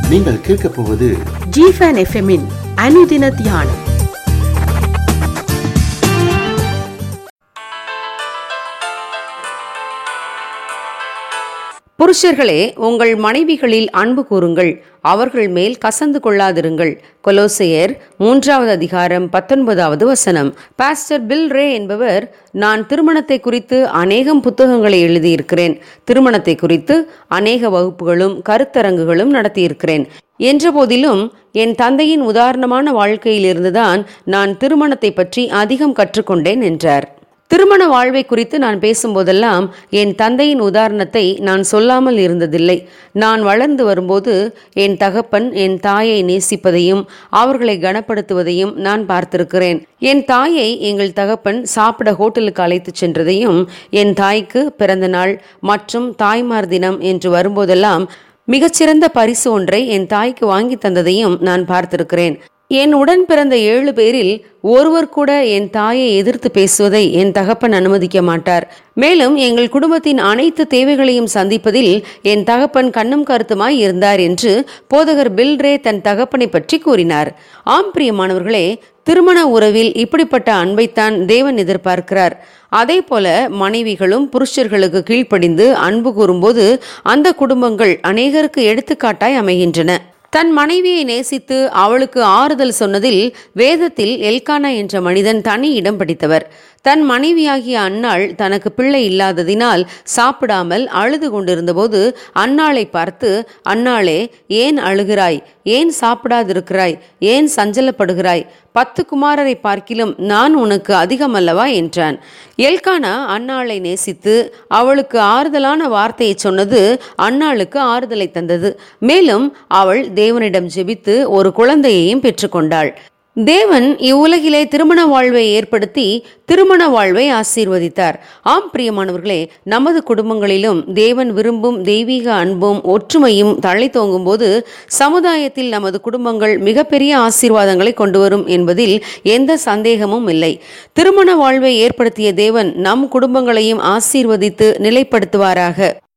நீங்கள் கேட்கப் போவது ஜிஃபன் எஃப்எம்மின் அனுதின தியானம் புருஷர்களே உங்கள் மனைவிகளில் அன்பு கூறுங்கள் அவர்கள் மேல் கசந்து கொள்ளாதிருங்கள் கொலோசையர் மூன்றாவது அதிகாரம் பத்தொன்பதாவது வசனம் பாஸ்டர் பில் ரே என்பவர் நான் திருமணத்தை குறித்து அநேகம் புத்தகங்களை எழுதியிருக்கிறேன் திருமணத்தை குறித்து அநேக வகுப்புகளும் கருத்தரங்குகளும் நடத்தியிருக்கிறேன் என்ற போதிலும் என் தந்தையின் உதாரணமான வாழ்க்கையிலிருந்துதான் நான் திருமணத்தை பற்றி அதிகம் கற்றுக்கொண்டேன் என்றார் திருமண வாழ்வை குறித்து நான் பேசும்போதெல்லாம் என் தந்தையின் உதாரணத்தை நான் சொல்லாமல் இருந்ததில்லை நான் வளர்ந்து வரும்போது என் தகப்பன் என் தாயை நேசிப்பதையும் அவர்களை கனப்படுத்துவதையும் நான் பார்த்திருக்கிறேன் என் தாயை எங்கள் தகப்பன் சாப்பிட ஹோட்டலுக்கு அழைத்துச் சென்றதையும் என் தாய்க்கு பிறந்த நாள் மற்றும் தாய்மார் தினம் என்று வரும்போதெல்லாம் மிகச்சிறந்த பரிசு ஒன்றை என் தாய்க்கு வாங்கி தந்ததையும் நான் பார்த்திருக்கிறேன் என் உடன் பிறந்த ஏழு பேரில் ஒருவர் கூட என் தாயை எதிர்த்து பேசுவதை என் தகப்பன் அனுமதிக்க மாட்டார் மேலும் எங்கள் குடும்பத்தின் அனைத்து தேவைகளையும் சந்திப்பதில் என் தகப்பன் கண்ணும் கருத்துமாய் இருந்தார் என்று போதகர் பில்ரே தன் தகப்பனை பற்றி கூறினார் ஆம் பிரியமானவர்களே திருமண உறவில் இப்படிப்பட்ட அன்பைத்தான் தேவன் எதிர்பார்க்கிறார் அதே போல மனைவிகளும் புருஷர்களுக்கு கீழ்ப்படிந்து அன்பு கூறும்போது அந்த குடும்பங்கள் அநேகருக்கு எடுத்துக்காட்டாய் அமைகின்றன தன் மனைவியை நேசித்து அவளுக்கு ஆறுதல் சொன்னதில் வேதத்தில் எல்கானா என்ற மனிதன் தனி இடம் பிடித்தவர் தன் மனைவியாகிய அன்னாள் தனக்கு பிள்ளை இல்லாததினால் சாப்பிடாமல் அழுது கொண்டிருந்தபோது அன்னாளை பார்த்து அன்னாளே ஏன் அழுகிறாய் ஏன் சாப்பிடாதிருக்கிறாய் ஏன் சஞ்சலப்படுகிறாய் பத்து குமாரரை பார்க்கிலும் நான் உனக்கு அதிகமல்லவா என்றான் எல்கானா அன்னாளை நேசித்து அவளுக்கு ஆறுதலான வார்த்தையை சொன்னது அன்னாளுக்கு ஆறுதலை தந்தது மேலும் அவள் தேவனிடம் ஜெபித்து ஒரு குழந்தையையும் பெற்றுக்கொண்டாள் தேவன் இவ்வுலகிலே திருமண வாழ்வை ஏற்படுத்தி திருமண வாழ்வை ஆசீர்வதித்தார் ஆம் பிரியமானவர்களே நமது குடும்பங்களிலும் தேவன் விரும்பும் தெய்வீக அன்பும் ஒற்றுமையும் தழை தோங்கும் போது சமுதாயத்தில் நமது குடும்பங்கள் மிகப்பெரிய ஆசீர்வாதங்களை கொண்டு வரும் என்பதில் எந்த சந்தேகமும் இல்லை திருமண வாழ்வை ஏற்படுத்திய தேவன் நம் குடும்பங்களையும் ஆசீர்வதித்து நிலைப்படுத்துவாராக